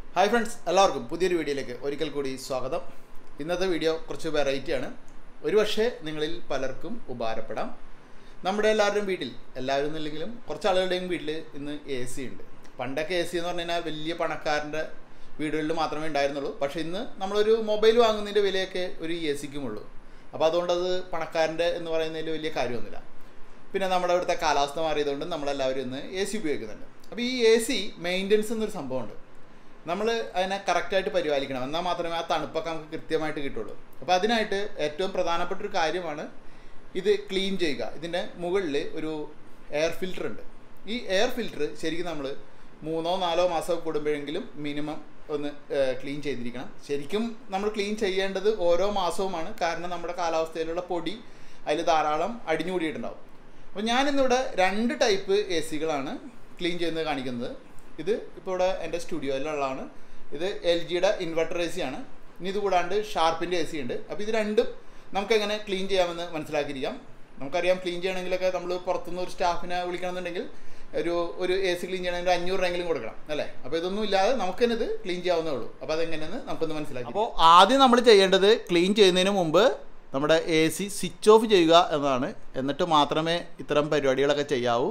hi friends എല്ലാവർക്കും പുതിയൊരു വീഡിയോയിലേക്ക് ഒരിക്കൽ കൂടി സ്വാഗതം ഇന്നത്തെ വീഡിയോ കുറച്ച് വെറൈറ്റിയാണ് ഒരുപക്ഷെ നിങ്ങളിൽ പലർക്കും ഉപകാരപ്പെടാം നമ്മുടെ എല്ലാവരുടെയും വീട്ടിൽ എല്ലാവരും എന്നില്ലെങ്കിലും കുറച്ച് ആളുകളുടെയും വീട്ടിൽ ഇന്ന് എ സി ഉണ്ട് പണ്ടൊക്കെ എ സി എന്ന് പറഞ്ഞു കഴിഞ്ഞാൽ വലിയ പണക്കാരൻ്റെ വീടുകളിൽ മാത്രമേ ഉണ്ടായിരുന്നുള്ളൂ പക്ഷേ ഇന്ന് നമ്മളൊരു മൊബൈൽ വാങ്ങുന്നതിൻ്റെ വിലയൊക്കെ ഒരു എ സിക്കുമുള്ളൂ അപ്പോൾ അതുകൊണ്ട് അത് പണക്കാരൻ്റെ എന്ന് പറയുന്നതിൽ വലിയ കാര്യമൊന്നുമില്ല പിന്നെ നമ്മുടെ ഇവിടുത്തെ കാലാവസ്ഥ മാറിയതുകൊണ്ട് നമ്മളെല്ലാവരും ഇന്ന് എ സി ഉപയോഗിക്കുന്നുണ്ട് അപ്പോൾ ഈ എ സി മെയിൻ്റനൻസ് എന്നൊരു സംഭവമുണ്ട് നമ്മൾ അതിനെ കറക്റ്റായിട്ട് പരിപാലിക്കണം എന്നാൽ മാത്രമേ ആ തണുപ്പൊക്കെ നമുക്ക് കൃത്യമായിട്ട് കിട്ടുള്ളൂ അപ്പോൾ അതിനായിട്ട് ഏറ്റവും പ്രധാനപ്പെട്ട ഒരു കാര്യമാണ് ഇത് ക്ലീൻ ചെയ്യുക ഇതിൻ്റെ മുകളിൽ ഒരു എയർ ഫിൽറ്റർ ഉണ്ട് ഈ എയർ ഫിൽറ്റർ ശരിക്കും നമ്മൾ മൂന്നോ നാലോ മാസം കൂടുമ്പോഴെങ്കിലും മിനിമം ഒന്ന് ക്ലീൻ ചെയ്തിരിക്കണം ശരിക്കും നമ്മൾ ക്ലീൻ ചെയ്യേണ്ടത് ഓരോ മാസവുമാണ് കാരണം നമ്മുടെ കാലാവസ്ഥയിലുള്ള പൊടി അതിൽ ധാരാളം അടിഞ്ഞുകൂടിയിട്ടുണ്ടാവും അപ്പോൾ ഞാനിന്നിവിടെ രണ്ട് ടൈപ്പ് എ സികളാണ് ക്ലീൻ ചെയ്യുന്നത് കാണിക്കുന്നത് ഇത് ഇപ്പോൾ ഇവിടെ എൻ്റെ സ്റ്റുഡിയോയിലുള്ളതാണ് ഇത് എൽ ജിയുടെ ഇൻവെർട്ടർ എ സി ആണ് ഇനി ഇത് കൂടാണ്ട് ഷാർപ്പിൻ്റെ എ സി ഉണ്ട് അപ്പോൾ ഇത് രണ്ടും നമുക്ക് എങ്ങനെ ക്ലീൻ ചെയ്യാമെന്ന് മനസ്സിലാക്കിയിരിക്കാം നമുക്കറിയാം ക്ലീൻ ചെയ്യണമെങ്കിലൊക്കെ നമ്മൾ പുറത്തുനിന്ന് ഒരു സ്റ്റാഫിനെ വിളിക്കണമെന്നുണ്ടെങ്കിൽ ഒരു ഒരു എ സി ക്ലീൻ ചെയ്യണമെങ്കിൽ ഒരു അഞ്ഞൂറ് രൂപയെങ്കിലും കൊടുക്കണം അല്ലേ അപ്പോൾ ഇതൊന്നും ഇല്ലാതെ നമുക്ക് തന്നെ ഇത് ക്ലീൻ ചെയ്യാവുന്നേ ഉള്ളൂ അപ്പോൾ അതെങ്ങനെയെന്ന് നമുക്കൊന്ന് മനസ്സിലാക്കി അപ്പോൾ ആദ്യം നമ്മൾ ചെയ്യേണ്ടത് ക്ലീൻ ചെയ്യുന്നതിന് മുമ്പ് നമ്മുടെ എ സി സ്വിച്ച് ഓഫ് ചെയ്യുക എന്നതാണ് എന്നിട്ട് മാത്രമേ ഇത്തരം പരിപാടികളൊക്കെ ചെയ്യാവൂ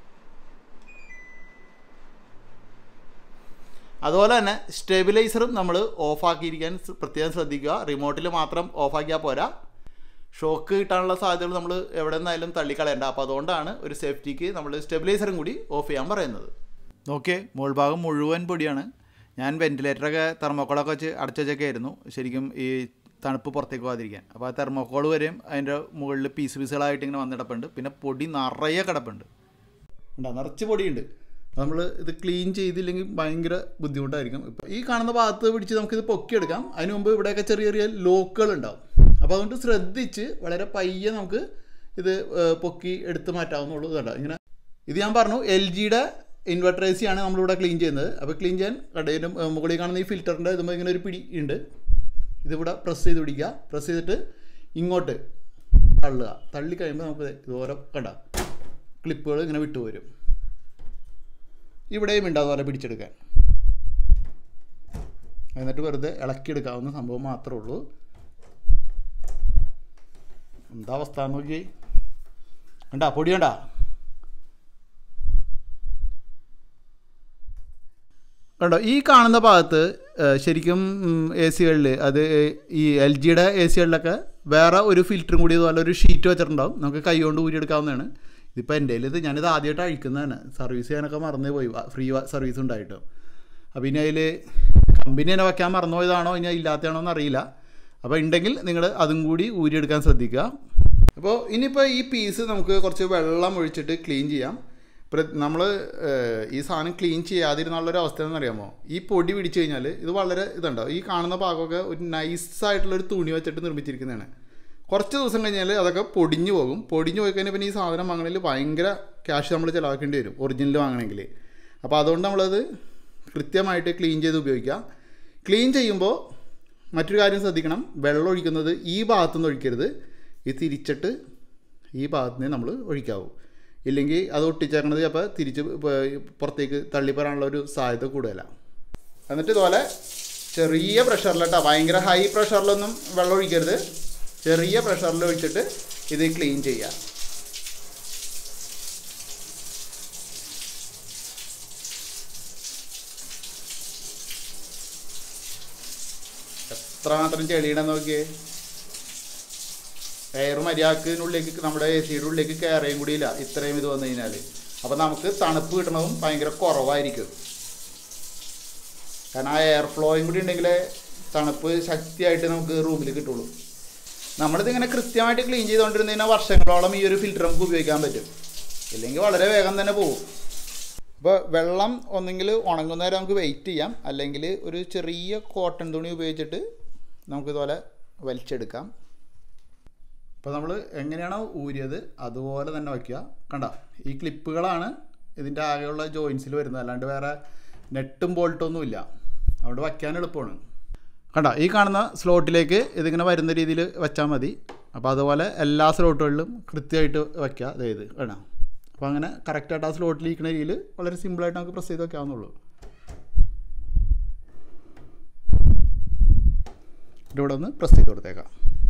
അതുപോലെ തന്നെ സ്റ്റെബിലൈസറും നമ്മൾ ഓഫാക്കിയിരിക്കാൻ പ്രത്യേകം ശ്രദ്ധിക്കുക റിമോട്ടിൽ മാത്രം ഓഫാക്കിയാൽ പോരാ ഷോക്ക് കിട്ടാനുള്ള സാധ്യതകൾ നമ്മൾ എവിടെ നിന്നായാലും തള്ളിക്കളയണ്ട അപ്പോൾ അതുകൊണ്ടാണ് ഒരു സേഫ്റ്റിക്ക് നമ്മൾ സ്റ്റെബിലൈസറും കൂടി ഓഫ് ചെയ്യാൻ പറയുന്നത് ഓക്കെ മുകൾ ഭാഗം മുഴുവൻ പൊടിയാണ് ഞാൻ വെൻറ്റിലേറ്ററൊക്കെ തെർമോക്കോളൊക്കെ വെച്ച് അടച്ചു വെച്ചൊക്കെ ആയിരുന്നു ശരിക്കും ഈ തണുപ്പ് പുറത്തേക്ക് പോകാതിരിക്കാൻ അപ്പോൾ ആ തെർമോക്കോൾ വരെയും അതിൻ്റെ മുകളിൽ പീസ് പീസുകളായിട്ട് ഇങ്ങനെ വന്നിടപ്പുണ്ട് പിന്നെ പൊടി നിറയെ കിടപ്പുണ്ട് ഉണ്ടാ നിറച്ച് പൊടിയുണ്ട് നമ്മൾ ഇത് ക്ലീൻ ചെയ്തില്ലെങ്കിൽ ഭയങ്കര ബുദ്ധിമുട്ടായിരിക്കും ഇപ്പോൾ ഈ കാണുന്ന ഭാഗത്ത് പിടിച്ച് നമുക്കിത് പൊക്കിയെടുക്കാം അതിന് മുമ്പ് ഇവിടെയൊക്കെ ചെറിയ ചെറിയ ലോക്കുകൾ ഉണ്ടാവും അപ്പോൾ അതുകൊണ്ട് ശ്രദ്ധിച്ച് വളരെ പയ്യെ നമുക്ക് ഇത് പൊക്കി എടുത്ത് മാറ്റാവുന്നുള്ളൂ ഇതുണ്ട് ഇങ്ങനെ ഇത് ഞാൻ പറഞ്ഞു എൽ ജിയുടെ ഇൻവെർട്ടർ എ സി ആണ് നമ്മളിവിടെ ക്ലീൻ ചെയ്യുന്നത് അപ്പോൾ ക്ലീൻ ചെയ്യാൻ കടയിലും മുകളിൽ കാണുന്ന ഈ ഫിൽറ്ററിൻ്റെ ഇതുമ്പോൾ ഇങ്ങനെ ഒരു പിടി ഉണ്ട് ഇതിവിടെ പ്രസ് ചെയ്ത് പിടിക്കുക പ്രസ് ചെയ്തിട്ട് ഇങ്ങോട്ട് തള്ളുക തള്ളി കഴിയുമ്പോൾ നമുക്ക് ഇതുപോലെ കണ്ട ക്ലിപ്പുകൾ ഇങ്ങനെ വിട്ടുപോരും ഇവിടെയും ഉണ്ട് അതുപോലെ പിടിച്ചെടുക്കാൻ എന്നിട്ട് വെറുതെ ഇളക്കിയെടുക്കാവുന്ന സംഭവം മാത്രമേ ഉള്ളൂ എന്താ അവസ്ഥ നോക്കി കണ്ടാ പൊടി കണ്ടാ കണ്ടോ ഈ കാണുന്ന ഭാഗത്ത് ശരിക്കും എ സികളിൽ അത് ഈ എൽ ജിയുടെ എ സികളിലൊക്കെ വേറെ ഒരു ഫിൽറ്ററും കൂടി ഇതുപോലെ ഒരു ഷീറ്റ് വെച്ചിട്ടുണ്ടാവും നമുക്ക് കൈ കൊണ്ട് ഊരിയെടുക്കാവുന്നതാണ് ഇതിപ്പോൾ എൻ്റെ ഇത് ഞാനിത് ആദ്യമായിട്ട് അഴിക്കുന്നതാണ് സർവീസ് ചെയ്യാനൊക്കെ മറന്നേ പോയി ഫ്രീ സർവീസ് ഉണ്ടായിട്ട് അപ്പോൾ ഇനി അതിൽ കമ്പനി തന്നെ വയ്ക്കാൻ മറന്നുപോയതാണോ ഇനി ഇല്ലാത്തതാണോ എന്ന് അറിയില്ല അപ്പോൾ ഉണ്ടെങ്കിൽ നിങ്ങൾ അതും കൂടി ഊരിയെടുക്കാൻ ശ്രദ്ധിക്കുക അപ്പോൾ ഇനിയിപ്പോൾ ഈ പീസ് നമുക്ക് കുറച്ച് വെള്ളം ഒഴിച്ചിട്ട് ക്ലീൻ ചെയ്യാം നമ്മൾ ഈ സാധനം ക്ലീൻ ചെയ്യാതിരുന്നുള്ളൊരു അവസ്ഥ എന്നറിയാമോ ഈ പൊടി പിടിച്ചു കഴിഞ്ഞാൽ ഇത് വളരെ ഇതുണ്ടോ ഈ കാണുന്ന ഭാഗമൊക്കെ ഒരു നൈസായിട്ടുള്ളൊരു തുണി വെച്ചിട്ട് നിർമ്മിച്ചിരിക്കുന്നതാണ് കുറച്ച് ദിവസം കഴിഞ്ഞാൽ അതൊക്കെ പൊടിഞ്ഞു പോകും പൊടിഞ്ഞു പോയി കഴിഞ്ഞാൽ പിന്നെ ഈ സാധനം വാങ്ങണമെങ്കിൽ ഭയങ്കര ക്യാഷ് നമ്മൾ ചിലവാക്കേണ്ടി വരും ഒറിജിനൽ വാങ്ങണമെങ്കിൽ അപ്പോൾ അതുകൊണ്ട് നമ്മളത് കൃത്യമായിട്ട് ക്ലീൻ ചെയ്ത് ഉപയോഗിക്കുക ക്ലീൻ ചെയ്യുമ്പോൾ മറ്റൊരു കാര്യം ശ്രദ്ധിക്കണം വെള്ളം ഒഴിക്കുന്നത് ഈ ഭാഗത്തുനിന്ന് ഒഴിക്കരുത് ഇത് തിരിച്ചിട്ട് ഈ ഭാഗത്തുനിന്ന് നമ്മൾ ഒഴിക്കാവൂ ഇല്ലെങ്കിൽ അത് ഒട്ടിച്ചേക്കണത് അപ്പോൾ തിരിച്ച് പുറത്തേക്ക് തള്ളിപ്പോരാനുള്ള ഒരു സാധ്യത കൂടുതല എന്നിട്ട് ഇതുപോലെ ചെറിയ പ്രഷറിലിട്ടാ ഭയങ്കര ഹൈ പ്രഷറിലൊന്നും വെള്ളം ഒഴിക്കരുത് ചെറിയ പ്രഷറിൽ ഒഴിച്ചിട്ട് ഇത് ക്ലീൻ ചെയ്യുക എത്രമാത്രം ചെളിയിടാൻ നോക്കിയേ എയർ മര്യാദക്കിനുള്ളിലേക്ക് നമ്മുടെ എ സിയുടെ ഉള്ളിലേക്ക് കയറുകയും കൂടിയില്ല ഇത്രയും ഇത് വന്നു കഴിഞ്ഞാൽ അപ്പോൾ നമുക്ക് തണുപ്പ് കിട്ടണതും ഭയങ്കര കുറവായിരിക്കും കാരണം ആ എയർ ഫ്ലോയും കൂടി ഉണ്ടെങ്കിൽ തണുപ്പ് ശക്തിയായിട്ട് നമുക്ക് റൂമിൽ കിട്ടുള്ളൂ നമ്മളിതിങ്ങനെ കൃത്യമായിട്ട് ക്ലീൻ ചെയ്തുകൊണ്ടിരുന്നതിനാൽ വർഷങ്ങളോളം ഈ ഒരു ഫിൽറ്റർ നമുക്ക് ഉപയോഗിക്കാൻ പറ്റും ഇല്ലെങ്കിൽ വളരെ വേഗം തന്നെ പോകും അപ്പോൾ വെള്ളം ഒന്നെങ്കിൽ ഉണങ്ങുന്നവരെ നമുക്ക് വെയിറ്റ് ചെയ്യാം അല്ലെങ്കിൽ ഒരു ചെറിയ കോട്ടൺ തുണി ഉപയോഗിച്ചിട്ട് നമുക്കിതുപോലെ വലിച്ചെടുക്കാം അപ്പോൾ നമ്മൾ എങ്ങനെയാണോ ഊരിയത് അതുപോലെ തന്നെ വയ്ക്കുക കണ്ട ഈ ക്ലിപ്പുകളാണ് ഇതിൻ്റെ ആകെയുള്ള ജോയിൻസിൽ വരുന്നത് അല്ലാണ്ട് വേറെ നെട്ടും ബോൾട്ടൊന്നും ഇല്ല അതുകൊണ്ട് വയ്ക്കാൻ എളുപ്പമാണ് കണ്ട ഈ കാണുന്ന സ്ലോട്ടിലേക്ക് ഇതിങ്ങനെ വരുന്ന രീതിയിൽ വെച്ചാൽ മതി അപ്പോൾ അതുപോലെ എല്ലാ സ്ലോട്ടുകളിലും കൃത്യമായിട്ട് വയ്ക്കുക അതായത് വേണം അപ്പോൾ അങ്ങനെ കറക്റ്റായിട്ട് ആ സ്ലോട്ടിൽ ഇരിക്കുന്ന രീതിയിൽ വളരെ സിമ്പിളായിട്ട് നമുക്ക് പ്രസ് ചെയ്ത് വെക്കാവുന്നുള്ളൂ എന്നിട്ട് ഇവിടെ ഒന്ന് പ്രസ് ചെയ്ത് കൊടുത്തേക്കാം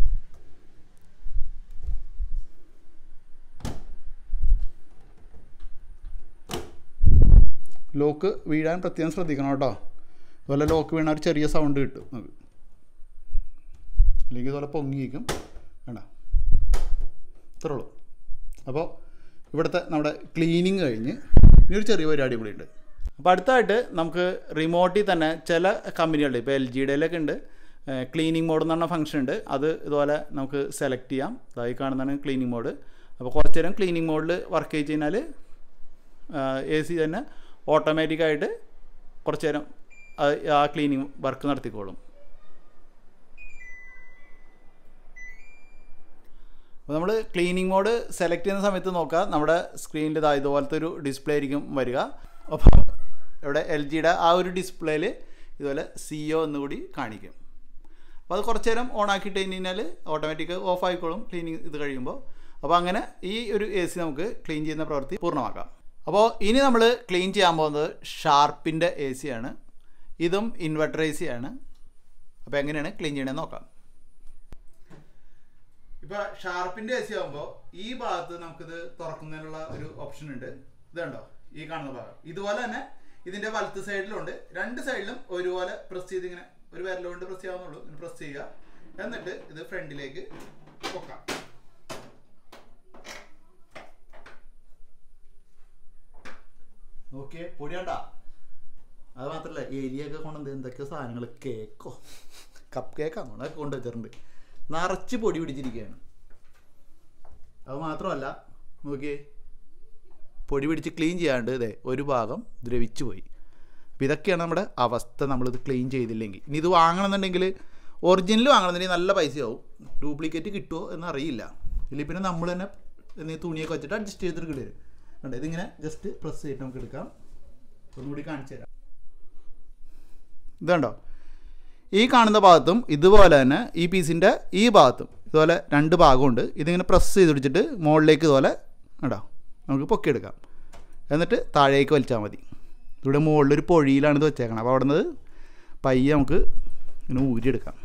ലോക്ക് വീഴാൻ പ്രത്യേകം ശ്രദ്ധിക്കണം കേട്ടോ അതുപോലെ ലോക്ക് വീണ ഒരു ചെറിയ സൗണ്ട് കിട്ടും നമുക്ക് അല്ലെങ്കിൽ ഇതുപോലെ പൊങ്ങിയിരിക്കും വേണ്ട ഇത്രേ ഉള്ളൂ അപ്പോൾ ഇവിടുത്തെ നമ്മുടെ ക്ലീനിങ് കഴിഞ്ഞ് ഇനി ഒരു ചെറിയ പരിപാടി കൂടി ഉണ്ട് അപ്പോൾ അടുത്തായിട്ട് നമുക്ക് റിമോട്ടിൽ തന്നെ ചില കമ്പനികളുടെ ഇപ്പോൾ എൽ ജിയുടെയിലൊക്കെ ഉണ്ട് ക്ലീനിങ് മോഡ് എന്ന് പറഞ്ഞ ഫംഗ്ഷൻ ഉണ്ട് അത് ഇതുപോലെ നമുക്ക് സെലക്ട് ചെയ്യാം അതായി കാണുന്നതാണ് ക്ലീനിങ് മോഡ് അപ്പോൾ കുറച്ച് നേരം ക്ലീനിങ് മോഡിൽ വർക്ക് ചെയ്ത് കഴിഞ്ഞാൽ എ സി തന്നെ ഓട്ടോമാറ്റിക്കായിട്ട് കുറച്ച് നേരം ആ- ആ ക്ലീനിങ് വർക്ക് നടത്തിക്കോളും അപ്പോൾ നമ്മൾ ക്ലീനിങ് മോഡ് സെലക്ട് ചെയ്യുന്ന സമയത്ത് നോക്കുക നമ്മുടെ സ്ക്രീനിൽ ഇതാ ഇതുപോലത്തെ ഒരു ഡിസ്പ്ലേ ആയിരിക്കും വരിക അപ്പം ഇവിടെ എൽ ജിയുടെ ആ ഒരു ഡിസ്പ്ലേയിൽ ഇതുപോലെ സി ഒ എന്നുകൂടി കാണിക്കും അപ്പോൾ അത് കുറച്ച് നേരം ഓൺ ആക്കിയിട്ട് കഴിഞ്ഞാൽ ഓട്ടോമാറ്റിക് ഓഫ് ആയിക്കോളും ക്ലീനിങ് ഇത് കഴിയുമ്പോൾ അപ്പോൾ അങ്ങനെ ഈ ഒരു എ സി നമുക്ക് ക്ലീൻ ചെയ്യുന്ന പ്രവൃത്തി പൂർണ്ണമാക്കാം അപ്പോൾ ഇനി നമ്മൾ ക്ലീൻ ചെയ്യാൻ പോകുന്നത് ഷാർപ്പിൻ്റെ എ സി ആണ് ഇതും ഇൻവെർട്ടർ എ സി ആണ് അപ്പോൾ എങ്ങനെയാണ് ക്ലീൻ ചെയ്യണമെന്ന് നോക്കാം ഇപ്പൊ ഷാർപ്പിന്റെ എ സി ആകുമ്പോൾ ഈ ഭാഗത്ത് നമുക്കിത് തുറക്കുന്നതിനുള്ള ഒരു ഓപ്ഷൻ ഉണ്ട് ഇത് കണ്ടോ ഈ കാണുന്ന ഭാഗം ഇതുപോലെ തന്നെ ഇതിന്റെ വലത്ത് സൈഡിലുണ്ട് രണ്ട് സൈഡിലും ഒരുപോലെ പ്രസ് ചെയ്ത് ഇങ്ങനെ ഒരു വിരലുകൊണ്ട് പ്രസ് ചെയ്യാവുന്നുള്ളൂ ഇങ്ങനെ പ്രസ് ചെയ്യുക എന്നിട്ട് ഇത് ഫ്രണ്ടിലേക്ക് പൊക്കാം ഓക്കെ പൊടിയണ്ട അത് മാത്രല്ല എലിയൊക്കെ കൊണ്ടുവന്ന് എന്തൊക്കെയോ സാധനങ്ങൾ കേക്കോ കപ്പ് കേക്കാണോ അതൊക്കെ കൊണ്ടുവച്ചിട്ടുണ്ട് നിറച്ച് പൊടി പിടിച്ചിരിക്കുകയാണ് അത് മാത്രമല്ല നോക്കിയേ പൊടി പിടിച്ച് ക്ലീൻ ചെയ്യാണ്ട് ഇതേ ഒരു ഭാഗം ദ്രവിച്ചു പോയി അപ്പോൾ ഇതൊക്കെയാണ് നമ്മുടെ അവസ്ഥ നമ്മളിത് ക്ലീൻ ചെയ്തില്ലെങ്കിൽ ഇനി ഇത് വാങ്ങണമെന്നുണ്ടെങ്കിൽ ഒറിജിനൽ വാങ്ങണമെന്നുണ്ടെങ്കിൽ നല്ല പൈസയാവും ഡ്യൂപ്ലിക്കേറ്റ് കിട്ടുമോ എന്നറിയില്ല ഇല്ലെങ്കിൽ പിന്നെ നമ്മൾ തന്നെ എന്തെങ്കിലും തുണിയൊക്കെ വെച്ചിട്ട് അഡ്ജസ്റ്റ് ചെയ്തിട്ട് വരും കണ്ടോ ഇതിങ്ങനെ ജസ്റ്റ് പ്രസ് ചെയ്തിട്ട് നമുക്ക് എടുക്കാം ഒന്നുകൂടി കാണിച്ചു തരാം ഇതുണ്ടോ ഈ കാണുന്ന ഭാഗത്തും ഇതുപോലെ തന്നെ ഈ പീസിൻ്റെ ഈ ഭാഗത്തും ഇതുപോലെ രണ്ട് ഭാഗമുണ്ട് ഇതിങ്ങനെ പ്രസ് ചെയ്ത് പിടിച്ചിട്ട് മുകളിലേക്ക് ഇതുപോലെ കേട്ടോ നമുക്ക് പൊക്കിയെടുക്കാം എന്നിട്ട് താഴേക്ക് വലിച്ചാൽ മതി ഇവിടെ മുകളിലൊരു പൊഴിയിലാണ് ഇത് വെച്ചേക്കണം അപ്പോൾ അവിടെ നിന്ന് പയ്യെ നമുക്ക് ഇങ്ങനെ ഊരിയെടുക്കാം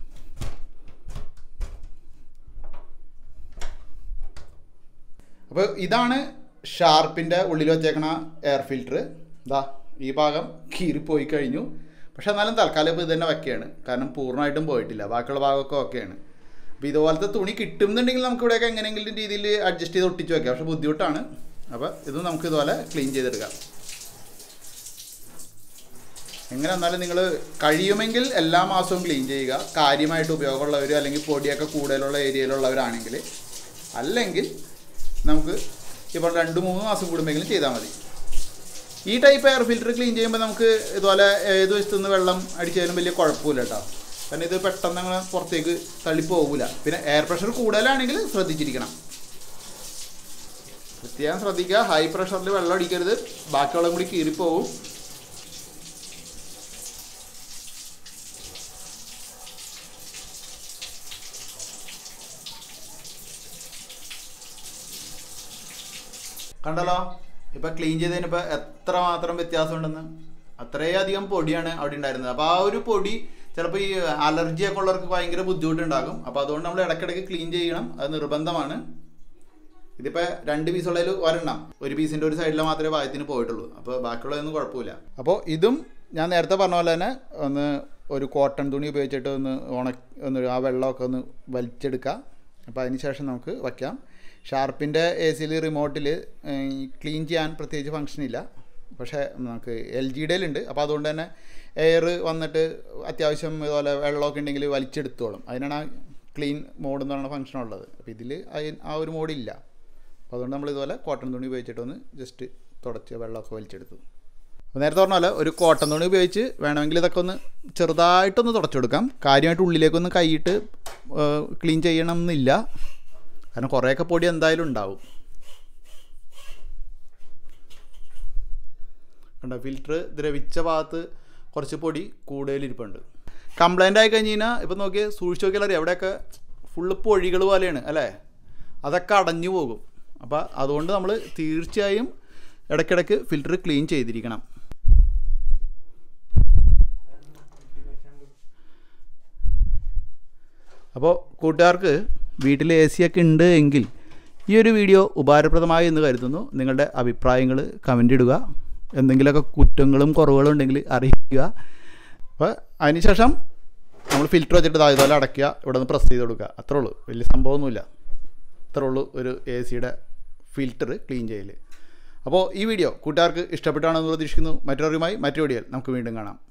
അപ്പോൾ ഇതാണ് ഷാർപ്പിൻ്റെ ഉള്ളിൽ വെച്ചേക്കണ എയർ ഫിൽറ്റർ ഇതാ ഈ ഭാഗം കീറിപ്പോയി കഴിഞ്ഞു പക്ഷെ എന്നാലും തൽക്കാലം ഇപ്പോൾ ഇത് തന്നെ വയ്ക്കുകയാണ് കാരണം പൂർണ്ണമായിട്ടും പോയിട്ടില്ല ബാക്കിയുള്ള ഭാഗമൊക്കെ ഓക്കെയാണ് അപ്പോൾ ഇതുപോലത്തെ തുണി കിട്ടുന്നുണ്ടെങ്കിൽ നമുക്ക് ഇവിടെയൊക്കെ എങ്ങനെയെങ്കിലും രീതിയിൽ അഡ്ജസ്റ്റ് ചെയ്ത് ഒട്ടിച്ച് വയ്ക്കാം പക്ഷെ ബുദ്ധിമുട്ടാണ് അപ്പോൾ ഇത് നമുക്ക് ഇതുപോലെ ക്ലീൻ ചെയ്തെടുക്കാം എങ്ങനെ വന്നാലും നിങ്ങൾ കഴിയുമെങ്കിൽ എല്ലാ മാസവും ക്ലീൻ ചെയ്യുക കാര്യമായിട്ട് ഉപയോഗമുള്ളവർ അല്ലെങ്കിൽ പൊടിയൊക്കെ കൂടുതലുള്ള ഏരിയയിലുള്ളവരാണെങ്കിൽ അല്ലെങ്കിൽ നമുക്ക് ഇപ്പോൾ രണ്ട് മൂന്ന് മാസം കൂടുമെങ്കിലും ചെയ്താൽ മതി ഈ ടൈപ്പ് എയർ ഫിൽറ്റർ ക്ലീൻ ചെയ്യുമ്പോൾ നമുക്ക് ഇതുപോലെ ഏത് വശത്തു നിന്ന് വെള്ളം അടിച്ചാലും വലിയ കുഴപ്പമില്ല കേട്ടോ കാരണം ഇത് പെട്ടെന്ന് അങ്ങനെ പുറത്തേക്ക് തള്ളി പോകില്ല പിന്നെ എയർ പ്രഷർ കൂടുതലാണെങ്കിൽ ശ്രദ്ധിച്ചിരിക്കണം പ്രത്യേകം ശ്രദ്ധിക്കുക ഹൈ പ്രഷറിൽ വെള്ളം അടിക്കരുത് ബാക്കിയുള്ള കൂടി കീറിപ്പോവും കണ്ടല്ലോ ഇപ്പൊ ക്ലീൻ ചെയ്തതിന് ഇപ്പൊ എത്ര മാത്രം വ്യത്യാസം ഉണ്ടെന്ന് അത്രയധികം പൊടിയാണ് അവിടെ ഉണ്ടായിരുന്നത് അപ്പോൾ ആ ഒരു പൊടി ചിലപ്പോൾ ഈ അലർജി ഒക്കെ ഉള്ളവർക്ക് ഭയങ്കര ബുദ്ധിമുട്ടുണ്ടാകും അപ്പോൾ അതുകൊണ്ട് നമ്മൾ ഇടയ്ക്കിടയ്ക്ക് ക്ലീൻ ചെയ്യണം അത് നിർബന്ധമാണ് ഇതിപ്പോൾ രണ്ട് പീസുള്ളതിൽ ഒരെണ്ണം ഒരു പീസിൻ്റെ ഒരു സൈഡിൽ മാത്രമേ ഭാഗത്തിന് പോയിട്ടുള്ളൂ അപ്പോൾ ബാക്കിയുള്ളതൊന്നും കുഴപ്പമില്ല അപ്പോൾ ഇതും ഞാൻ നേരത്തെ പറഞ്ഞ പോലെ തന്നെ ഒന്ന് ഒരു കോട്ടൺ തുണി ഉപയോഗിച്ചിട്ട് ഒന്ന് ഉണക്കി ഒന്ന് ആ വെള്ളമൊക്കെ ഒന്ന് വലിച്ചെടുക്കുക അപ്പോൾ അതിന് ശേഷം നമുക്ക് വയ്ക്കാം ഷാർപ്പിൻ്റെ എ സിയിൽ റിമോട്ടിൽ ക്ലീൻ ചെയ്യാൻ പ്രത്യേകിച്ച് ഫങ്ഷൻ ഇല്ല പക്ഷേ നമുക്ക് എൽ ജിയുടെയിലുണ്ട് അപ്പോൾ അതുകൊണ്ട് തന്നെ എയർ വന്നിട്ട് അത്യാവശ്യം ഇതുപോലെ വെള്ളമൊക്കെ ഉണ്ടെങ്കിൽ വലിച്ചെടുത്തോളും അതിനാണ് ആ ക്ലീൻ മോഡ് എന്ന് പറയുന്ന ഫങ്ഷൻ ഉള്ളത് അപ്പോൾ ഇതിൽ ആ ഒരു മോഡില്ല അപ്പോൾ അതുകൊണ്ട് നമ്മൾ ഇതുപോലെ കോട്ടൺ തുണി ഉപയോഗിച്ചിട്ടൊന്ന് ജസ്റ്റ് തുടച്ച് വെള്ളമൊക്കെ വലിച്ചെടുത്തു അപ്പോൾ നേരത്തെ പറഞ്ഞ പോലെ ഒരു കോട്ടൺ തുണി ഉപയോഗിച്ച് വേണമെങ്കിൽ ഇതൊക്കെ ഒന്ന് ചെറുതായിട്ടൊന്ന് തുടച്ചെടുക്കാം കാര്യമായിട്ട് ഉള്ളിലേക്കൊന്ന് കൈയിട്ട് ക്ലീൻ ചെയ്യണം എന്നില്ല കാരണം കുറേയൊക്കെ പൊടി എന്തായാലും ഉണ്ടാവും കണ്ടോ ഫിൽറ്റർ ദ്രവിച്ച ഭാഗത്ത് കുറച്ച് പൊടി കൂടുതലിരിപ്പുണ്ട് കംപ്ലൈൻ്റ് ആയി കഴിഞ്ഞ് കഴിഞ്ഞാൽ ഇപ്പം നോക്കിയാൽ സൂക്ഷിച്ച് നോക്കിയാൽ അറിയാം എവിടെയൊക്കെ ഫുള്ള് പൊഴികൾ പോലെയാണ് അല്ലേ അതൊക്കെ അടഞ്ഞു പോകും അപ്പോൾ അതുകൊണ്ട് നമ്മൾ തീർച്ചയായും ഇടയ്ക്കിടയ്ക്ക് ഫിൽറ്റർ ക്ലീൻ ചെയ്തിരിക്കണം അപ്പോൾ കൂട്ടുകാർക്ക് വീട്ടിൽ എ സി ഒക്കെ ഉണ്ട് എങ്കിൽ ഈ ഒരു വീഡിയോ ഉപകാരപ്രദമായി എന്ന് കരുതുന്നു നിങ്ങളുടെ അഭിപ്രായങ്ങൾ കമൻ്റ് ഇടുക എന്തെങ്കിലുമൊക്കെ കുറ്റങ്ങളും കുറവുകളും ഉണ്ടെങ്കിൽ അറിയിക്കുക അപ്പോൾ അതിനുശേഷം നമ്മൾ ഫിൽറ്റർ വെച്ചിട്ട് ദാ ഇതുപോലെ അടയ്ക്കുക ഇവിടെ നിന്ന് പ്രസ് ചെയ്ത് കൊടുക്കുക അത്രേ ഉള്ളൂ വലിയ സംഭവമൊന്നുമില്ല അത്രേ ഉള്ളൂ ഒരു എ സിയുടെ ഫിൽറ്റർ ക്ലീൻ ചെയ്യൽ അപ്പോൾ ഈ വീഡിയോ കൂട്ടുകാർക്ക് ഇഷ്ടപ്പെട്ടാണെന്ന് പ്രതീക്ഷിക്കുന്നു മറ്റൊരുമായി മറ്റു വീഡിയോയിൽ നമുക്ക് വീണ്ടും കാണാം